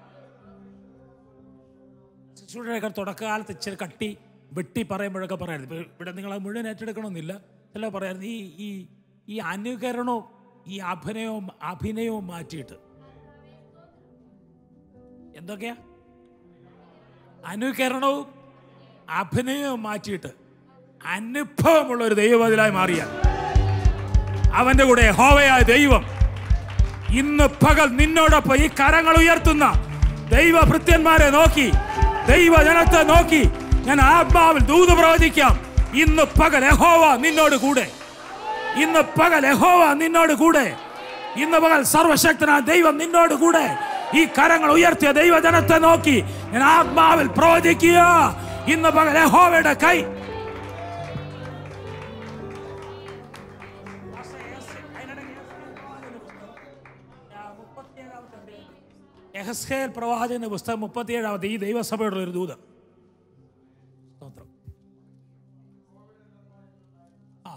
ശിശുവിനൊക്കെ തുടക്കകാലത്ത് ഇച്ചിരി കട്ടി വെട്ടി പറയുമ്പോഴൊക്കെ പറയായിരുന്നു ഇപ്പൊ ഇവിടെ നിങ്ങൾ അത് മുഴുവൻ ഏറ്റെടുക്കണമെന്നില്ല ചില പറയായിരുന്നു ഈ ഈ ഈ അനുകരണവും ഈ അഭിനയവും അഭിനയവും മാറ്റിയിട്ട് എന്തൊക്കെയാ അനുകരണവും അഭിനയവും മാറ്റിയിട്ട് അനുഭവമുള്ള ഒരു ദൈവബദലായി മാറിയാൽ അവന്റെ കൂടെ ഹോവയായ ദൈവം ഇന്ന് പകൽ നിന്നോടൊപ്പം ഈ കരങ്ങൾ ഉയർത്തുന്ന ദൈവഭൃത്യന്മാരെ നോക്കി ദൈവജനത്തെ നോക്കി ഞാൻ ആത്മാവിൽ ദൂത് പ്രവചിക്കാം ഇന്ന് പകൽ യഹോവ നിന്നോട് കൂടെ ഇന്ന് പകൽ യഹോവ നിന്നോട് കൂടെ ഇന്ന് പകൽ സർവശക്തനായ ദൈവം നിന്നോട് കൂടെ ഈ കരങ്ങൾ ഉയർത്തിയ ദൈവജനത്തെ നോക്കി ഞാൻ ആത്മാവിൽ പ്രവചിക്കുക ഇന്ന് പകൽ യഹോവയുടെ കൈ യഹസ്കേൽ പ്രവാചകന്റെ പുസ്തകം മുപ്പത്തിയേഴാമത്തെ ഈ ദൈവസഭയുടെ ഒരു ദൂത് സ്തോത്രം ആ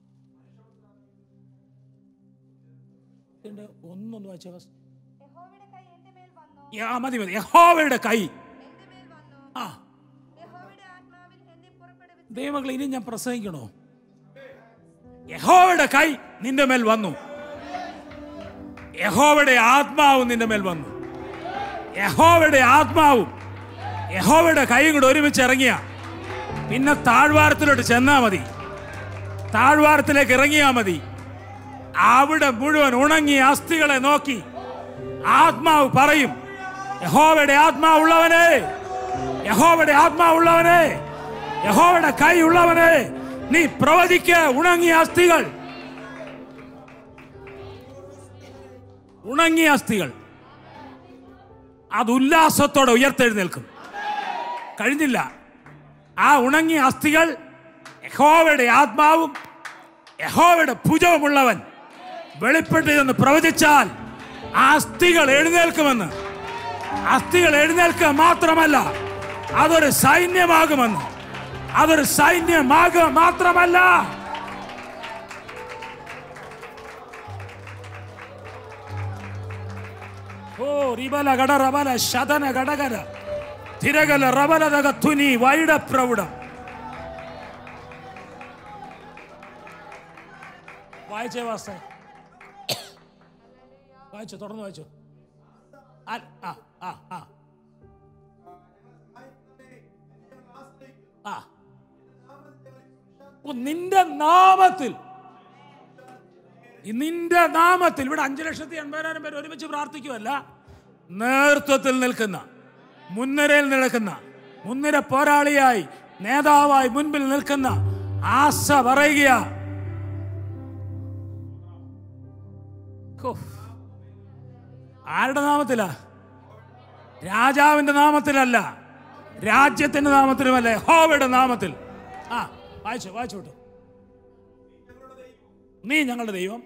ഇതിന്റെ ഒന്നൊന്ന് വായിച്ച യഹോവയുടെ കൈ എന്റെ മേൽ വന്നു മതി മതി യഹോവയുടെ കൈ എന്റെ മേൽ വന്നു ആ യഹോവയുടെ ആത്മാവിൽ എന്നെ പുറപ്പെടുവിച്ചു ദൈവമക്കൾ ഇനി ഞാൻ പ്രസംഗിക്കണോ യഹോവയുടെ കൈ നിന്റെ മേൽ വന്നു യഹോവയുടെ ആത്മാവും നിന്റെ മേൽ വന്നു യഹോവയുടെ ആത്മാവും യഹോവയുടെ കൈയും കൂടെ ഒരുമിച്ച് ഇറങ്ങിയ പിന്നെ താഴ്വാരത്തിലോട്ട് ചെന്നാ മതി താഴ്വാരത്തിലേക്ക് ഇറങ്ങിയാ മതി അവിടെ മുഴുവൻ ഉണങ്ങിയ അസ്ഥികളെ നോക്കി ആത്മാവ് പറയും യഹോവയുടെ ആത്മാവുള്ളവനെ യഹോവയുടെ ആത്മാവുള്ളവനെ യഹോവയുടെ കൈ ഉള്ളവനെ നീ പ്രവചിക്ക ഉണങ്ങിയ അസ്ഥികൾ ഉണങ്ങിയ അസ്ഥികൾ അത് ഉല്ലാസത്തോടെ ഉയർത്തെഴുന്നേൽക്കും കഴിഞ്ഞില്ല ആ ഉണങ്ങിയ അസ്ഥികൾ യഹോവയുടെ ആത്മാവും യഹോവയുടെ ഭുജവുമുള്ളവൻ വെളിപ്പെട്ട് എന്ന് പ്രവചിച്ചാൽ ആ അസ്ഥികൾ എഴുന്നേൽക്കുമെന്ന് അസ്ഥികൾ എഴുന്നേൽക്കുക മാത്രമല്ല അതൊരു സൈന്യമാകുമെന്ന് അതൊരു സൈന്യമാകുക മാത്രമല്ല ഓ റിബല ഗട റബല ശതന ഗടകര തിരകല റബലതക തുനി വൈഡ പ്രൗഢം വായിച്ചേ വാസ്തേ വായിച്ചോ തുടർന്ന് വായിച്ചോ ആ ആ ആ ആ ആ ഓ, നിന്റെ നാമത്തിൽ ഈ നിന്റെ നാമത്തിൽ ഇവിടെ അഞ്ചു ലക്ഷത്തി എൺപതിനായിരം പേര് ഒരുമിച്ച് പ്രാർത്ഥിക്കുമല്ല നേതൃത്വത്തിൽ നിൽക്കുന്ന മുൻനിരയിൽ നിൽക്കുന്ന മുൻനിര പോരാളിയായി നേതാവായി മുൻപിൽ നിൽക്കുന്ന ആശ പറയുക ഹോ. ആരുടെ നാമത്തിലാ രാജാവിന്റെ നാമത്തിലല്ല രാജ്യത്തിന്റെ നാമത്തിലുമല്ല ഹോവയുടെ നാമത്തിൽ ആ വായിച്ചു വായിച്ചു വിട്ടു നീ ഞങ്ങളുടെ ദൈവം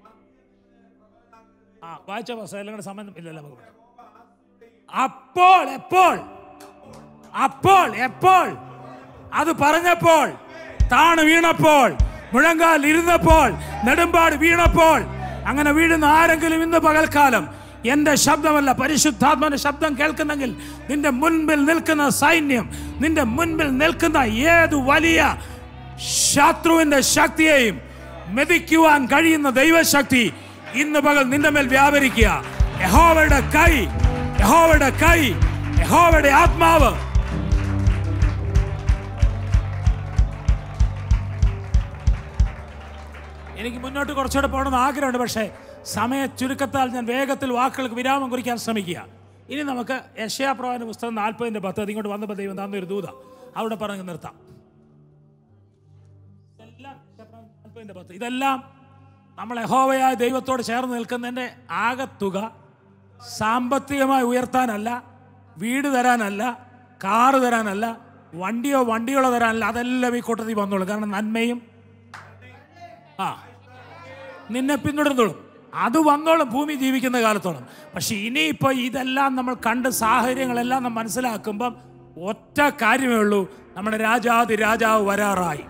ആ വായിച്ച എല്ലാം സമയം ഇല്ലല്ലോ നമുക്ക് പറയാം. അപ്പോൾ എപ്പോൾ അപ്പോൾ എപ്പോൾ അത് പറഞ്ഞപ്പോൾ താണ് വീണപ്പോൾ മുഴങ്കാൽ ഇരുന്നപ്പോൾ നെടുമ്പാട് വീണപ്പോൾ അങ്ങനെ വീഴുന്ന ആരെങ്കിലും ഇന്ന് പകൽക്കാലം എന്റെ ശബ്ദമല്ല പരിശുദ്ധാത്മന്റെ ശബ്ദം കേൾക്കുന്നെങ്കിൽ നിന്റെ മുൻപിൽ നിൽക്കുന്ന സൈന്യം നിന്റെ മുൻപിൽ നിൽക്കുന്ന ഏതു വലിയ ശത്രുവിന്റെ ശക്തിയെയും മെതിക്കുവാൻ കഴിയുന്ന ദൈവശക്തി ഇന്ന് പകൽ നിന്റെ മേൽ വ്യാപരിക്കുക യഹോവയുടെ കൈ യഹോവയുടെ കൈ യഹോവയുടെ ആത്മാവ് എനിക്ക് മുന്നോട്ട് കുറച്ചുകൂടെ പോകണമെന്ന് ആഗ്രഹമുണ്ട് പക്ഷേ സമയ ചുരുക്കത്താൽ ഞാൻ വേഗത്തിൽ വാക്കുകൾക്ക് വിരാമം കുറിക്കാൻ ശ്രമിക്കുക ഇനി നമുക്ക് യശയാപ്രവാന്റെ പുസ്തകം നാൽപ്പതിന്റെ പത്ത് അത് ഇങ്ങോട്ട് വന്നപ്പോൾ ദൈവം തന്നൊരു ദൂത അവിടെ പറഞ്ഞ് നിർത്താം ഇതെല്ലാം നാൽപ്പതിന്റെ പത്ത് ഇതെല്ലാം നമ്മൾ യഹോവയായ ദൈവത്തോട് ചേർന്ന് നിൽക്കുന്നതിൻ്റെ ആകത്തുക സാമ്പത്തികമായി ഉയർത്താനല്ല വീട് തരാനല്ല കാറ് തരാനല്ല വണ്ടിയോ വണ്ടികളോ തരാനല്ല അതെല്ലാം ഈ കൂട്ടത്തിൽ വന്നോളും കാരണം നന്മയും ആ നിന്നെ പിന്തുടർന്നോളും അത് വന്നോളും ഭൂമി ജീവിക്കുന്ന കാലത്തോളം പക്ഷെ ഇനിയിപ്പോൾ ഇതെല്ലാം നമ്മൾ കണ്ട് സാഹചര്യങ്ങളെല്ലാം നമ്മൾ മനസ്സിലാക്കുമ്പം ഒറ്റ കാര്യമേ ഉള്ളൂ നമ്മുടെ രാജാതി രാജാവ് വരാറായി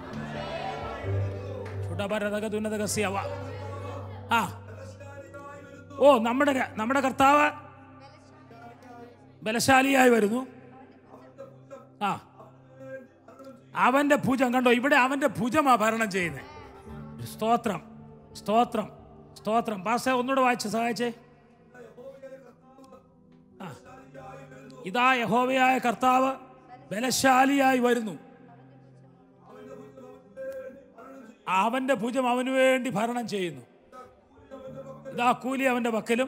ചുടപരതകതുന്നതകസ്യവ. ആ ഓ നമ്മുടെ ര- നമ്മുടെ കർത്താവ് ബലശാലിയായി വരുന്നു ആ അവന്റെ ഭുജം കണ്ടോ ഇവിടെ അവന്റെ ഭുജമാ ഭരണം ചെയ്യുന്നത് സ്തോത്രം സ്തോത്രം സ്തോത്രം പാസ ഒന്നുകൂടെ വായിച്ച് സഹായിച്ചേ ആ. ഇതാ യഹോവയായ കർത്താവ് ബലശാലിയായി വരുന്നു അവന്റെ ഭുജം അവന് വേണ്ടി ഭരണം ചെയ്യുന്നു ഇതാ കൂലി അവന്റെ പക്കലും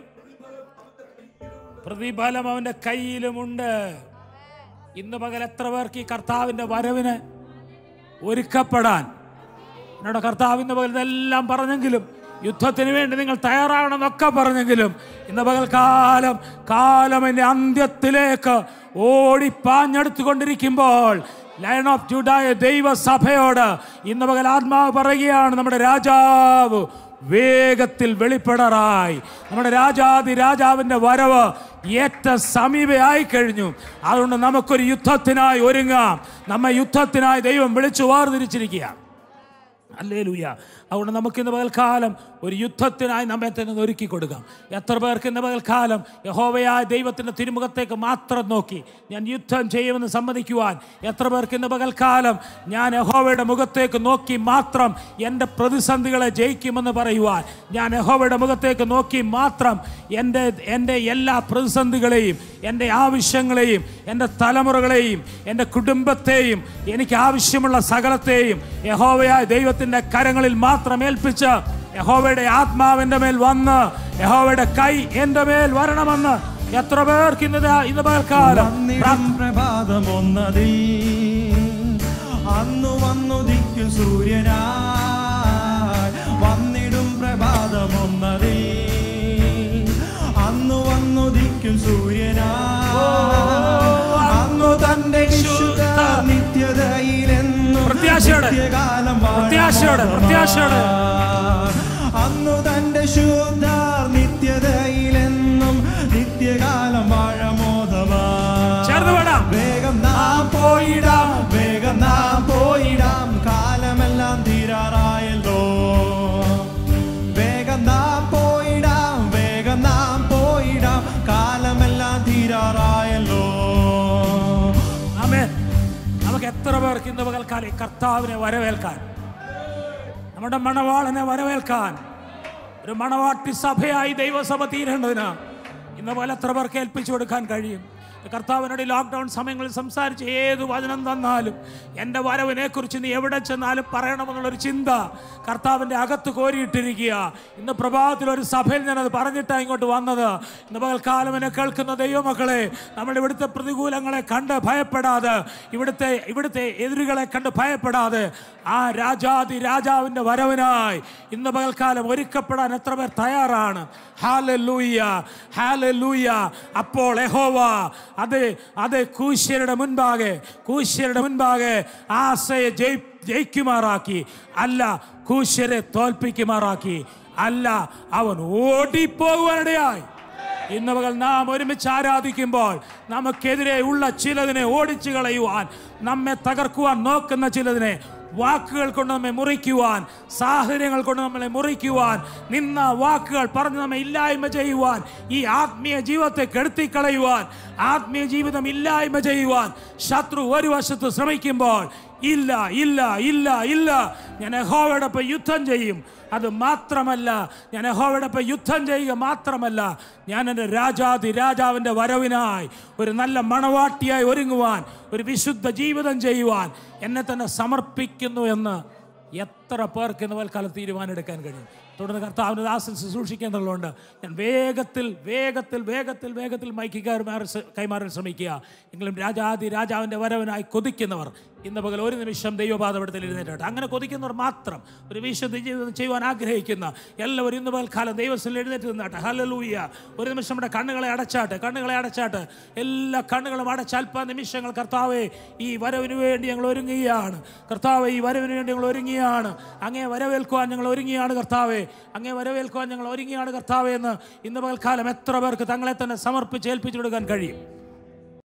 പ്രതിഫലം അവന്റെ കയ്യിലുമുണ്ട് ഇന്ന് പകൽ എത്ര പേർക്ക് ഈ കർത്താവിന്റെ വരവിന് ഒരുക്കപ്പെടാൻ എന്നോട് കർത്താവ് ഇന്ന് പകൽ ഇതെല്ലാം പറഞ്ഞെങ്കിലും യുദ്ധത്തിന് വേണ്ടി നിങ്ങൾ തയ്യാറാകണമെന്നൊക്കെ പറഞ്ഞെങ്കിലും ഇന്ന് പകൽക്കാലം കാലം എൻ്റെ അന്ത്യത്തിലേക്ക് ഓടിപ്പാഞ്ഞെടുത്തുകൊണ്ടിരിക്കുമ്പോൾ ലയൺ ഓഫ് ജുഡായ ദൈവസഭയോട് ഇന്ന് പകൽ ആത്മാവ് പറയുകയാണ് നമ്മുടെ രാജാവ് വേഗത്തിൽ വെളിപ്പെടാറായി നമ്മുടെ രാജാതി രാജാവിന്റെ വരവ് ഏറ്റ സമീപയായി കഴിഞ്ഞു അതുകൊണ്ട് നമുക്കൊരു യുദ്ധത്തിനായി ഒരുങ്ങാം നമ്മെ യുദ്ധത്തിനായി ദൈവം വിളിച്ചു വേർതിരിച്ചിരിക്കുക അല്ലേ ലൂയ അതുകൊണ്ട് നമുക്ക് ഇന്ന് പകൽക്കാലം ഒരു യുദ്ധത്തിനായി നമ്മെ തന്നെ ഒരുക്കി കൊടുക്കാം എത്ര പേർക്ക് ഇന്ന് പകൽക്കാലം യഹോവയായ ദൈവത്തിൻ്റെ തിരുമുഖത്തേക്ക് മാത്രം നോക്കി ഞാൻ യുദ്ധം ചെയ്യുമെന്ന് സമ്മതിക്കുവാൻ എത്ര പേർക്ക് ഇന്ന് പകൽക്കാലം ഞാൻ യഹോവയുടെ മുഖത്തേക്ക് നോക്കി മാത്രം എൻ്റെ പ്രതിസന്ധികളെ ജയിക്കുമെന്ന് പറയുവാൻ ഞാൻ യഹോവയുടെ മുഖത്തേക്ക് നോക്കി മാത്രം എൻ്റെ എൻ്റെ എല്ലാ പ്രതിസന്ധികളെയും എൻ്റെ ആവശ്യങ്ങളെയും എൻ്റെ തലമുറകളെയും എൻ്റെ കുടുംബത്തെയും എനിക്ക് ആവശ്യമുള്ള സകലത്തെയും യഹോവയായ ദൈവത്തിൻ്റെ കരങ്ങളിൽ മാത്രം ഏൽപ്പിച്ച് യഹോവയുടെ ആത്മാവിന്റെ മേൽ വന്ന് യഹോവയുടെ കൈ എന്റെ മേൽ വരണമെന്ന് എത്ര പേർക്ക് ഇന്ന് ദാ- ഇന്ന് പകൽക്കാലം വന്നിടും പ്രഭാതമൊന്നതിൽ അന്നു വന്നുദിക്കും സൂര്യനായി വന്നിടും പ്രഭാതമൊന്നതിൽ അന്നു വന്നുദിക്കും സൂര്യനായി അന്നു തന്റെ വിശുദ്ധ നിത്യതയിലെന്നും പ്രത്യാശയോടെ, നിത്യകാലം പ്രത്യാശയോടെ, പ്രത്യാശയോടെ. അന്നു തന്റെ ശുദ്ധ നിത്യതയിലെന്നും നിത്യകാലം വാഴമോദമാ ചേർന്ന് വേണം വേഗം നാം പോയിടാം വേഗം നാം പോയിടാം കാലമെല്ലാം തീരാറായല്ലോ വേഗം നാം പോയിടാം വേഗം നാം പോയിടാം കാലമെല്ലാം തീരാറായല്ലോ ആമേൻ നമുക്ക് എത്ര പേർക്ക് ഇന്ന് പകൽക്കാലം ഈ കർത്താവിനെ വരവേൽക്കാൻ നമ്മുടെ മണവാളനെ വരവേൽക്കാൻ ഒരു മണവാട്ടി സഭയായി ദൈവസഭ തീരേണ്ടതിന് ഇന്ന് പോലെ എത്ര പേർക്ക് ഏൽപ്പിച്ചു കൊടുക്കാൻ കഴിയും കർത്താവിനോട് ഈ ലോക്ക്ഡൗൺ സമയങ്ങളിൽ സംസാരിച്ച് ഏത് വചനം തന്നാലും എൻ്റെ വരവിനെ കുറിച്ച് നീ എവിടെ ചെന്നാലും പറയണമെന്നുള്ളൊരു ചിന്ത കർത്താവിൻ്റെ അകത്ത് കോരിയിട്ടിരിക്കുക ഇന്ന് പ്രഭാതത്തിൽ ഒരു സഭയിൽ ഞാനത് പറഞ്ഞിട്ടാണ് ഇങ്ങോട്ട് വന്നത് ഇന്ന് പകൽക്കാലം എന്നെ കേൾക്കുന്ന ദൈവമക്കളെ നമ്മുടെ ഇവിടുത്തെ പ്രതികൂലങ്ങളെ കണ്ട് ഭയപ്പെടാതെ ഇവിടുത്തെ ഇവിടുത്തെ എതിരുകളെ കണ്ട് ഭയപ്പെടാതെ ആ രാജാതി രാജാവിൻ്റെ വരവിനായി ഇന്ന് പകൽക്കാലം ഒരുക്കപ്പെടാൻ എത്ര പേർ തയ്യാറാണ് ഹാലൂയ്യ ഹാലൂയ്യ അപ്പോൾ യഹോവ അത് അത് കൂശ്യരുടെ മുൻപാകെ കൂശ്യരുടെ മുൻപാകെ ആശയെ ജയി ജയിക്കുമാറാക്കി അല്ല കൂശ്യരെ തോൽപ്പിക്കുമാറാക്കി അല്ല അവൻ ഓടിപ്പോകുവാനിടയായി ഇന്ന് പകൽ നാം ഒരുമിച്ച് ആരാധിക്കുമ്പോൾ നമുക്കെതിരെ ഉള്ള ചിലതിനെ ഓടിച്ചു കളയുവാൻ നമ്മെ തകർക്കുവാൻ നോക്കുന്ന ചിലതിനെ വാക്കുകൾ കൊണ്ട് നമ്മെ മുറിക്കുവാൻ സാഹചര്യങ്ങൾ കൊണ്ട് നമ്മളെ മുറിക്കുവാൻ നിന്ന വാക്കുകൾ പറഞ്ഞ് നമ്മെ ഇല്ലായ്മ ചെയ്യുവാൻ ഈ ആത്മീയ ജീവിതത്തെ കെടുത്തിക്കളയുവാൻ ആത്മീയ ജീവിതം ഇല്ലായ്മ ചെയ്യുവാൻ ശത്രു ഒരു വശത്ത് ശ്രമിക്കുമ്പോൾ ഇല്ല ഇല്ല ഇല്ല ഇല്ല ഞാൻ യഹോവയോടൊപ്പം യുദ്ധം ചെയ്യും അത് മാത്രമല്ല ഞാൻ യഹോവയോടൊപ്പം യുദ്ധം ചെയ്യുക മാത്രമല്ല ഞാൻ എൻ്റെ രാജാതി രാജാവിൻ്റെ വരവിനായി ഒരു നല്ല മണവാട്ടിയായി ഒരുങ്ങുവാൻ ഒരു വിശുദ്ധ ജീവിതം ചെയ്യുവാൻ എന്നെ തന്നെ സമർപ്പിക്കുന്നു എന്ന് എത്ര പേർക്ക് ഇന്ന് വൽക്കാലം തീരുമാനമെടുക്കാൻ കഴിയും തുടർന്ന് കർത്താവിന് ദാസൻ ശുശ്രൂഷിക്കേണ്ടതുകൊണ്ട് ഞാൻ വേഗത്തിൽ വേഗത്തിൽ വേഗത്തിൽ വേഗത്തിൽ മൈക്ക് കൈമാറി കൈമാറാൻ ശ്രമിക്കുക എങ്കിലും രാജാതി രാജാവിൻ്റെ വരവനായി കൊതിക്കുന്നവർ ഇന്ന് പകൽ ഒരു നിമിഷം ദൈവപാതപടത്തിൽ എഴുന്നേറ്റാട്ടെ അങ്ങനെ കൊതിക്കുന്നവർ മാത്രം ഒരു വിശുദ്ധ ജീവിതം ചെയ്യുവാൻ ആഗ്രഹിക്കുന്ന എല്ലാവരും ഇന്ന് പകൽക്കാലം ദൈവത്തിൽ എഴുന്നേറ്റ് നിന്നാട്ടെ ഹലലൂയ ഒരു നിമിഷം നമ്മുടെ കണ്ണുകളെ അടച്ചാട്ടെ കണ്ണുകളെ അടച്ചാട്ടെ എല്ലാ കണ്ണുകളും അടച്ച് അല്പ നിമിഷങ്ങൾ കർത്താവെ ഈ വരവിന് വേണ്ടി ഞങ്ങൾ ഒരുങ്ങുകയാണ് കർത്താവെ ഈ വരവിന് വേണ്ടി ഞങ്ങൾ ഒരുങ്ങിയാണ് അങ്ങേ വരവേൽക്കുവാൻ ഞങ്ങൾ ഒരുങ്ങിയാണ് കർത്താവെ അങ്ങേ വരവേൽക്കുവാൻ ഞങ്ങൾ ഒരുങ്ങിയാണ് കർത്താവെ എന്ന് ഇന്ന് പകൽക്കാലം എത്ര പേർക്ക് തങ്ങളെ തന്നെ സമർപ്പിച്ച് ഏൽപ്പിച്ചു കൊടുക്കാൻ കഴിയും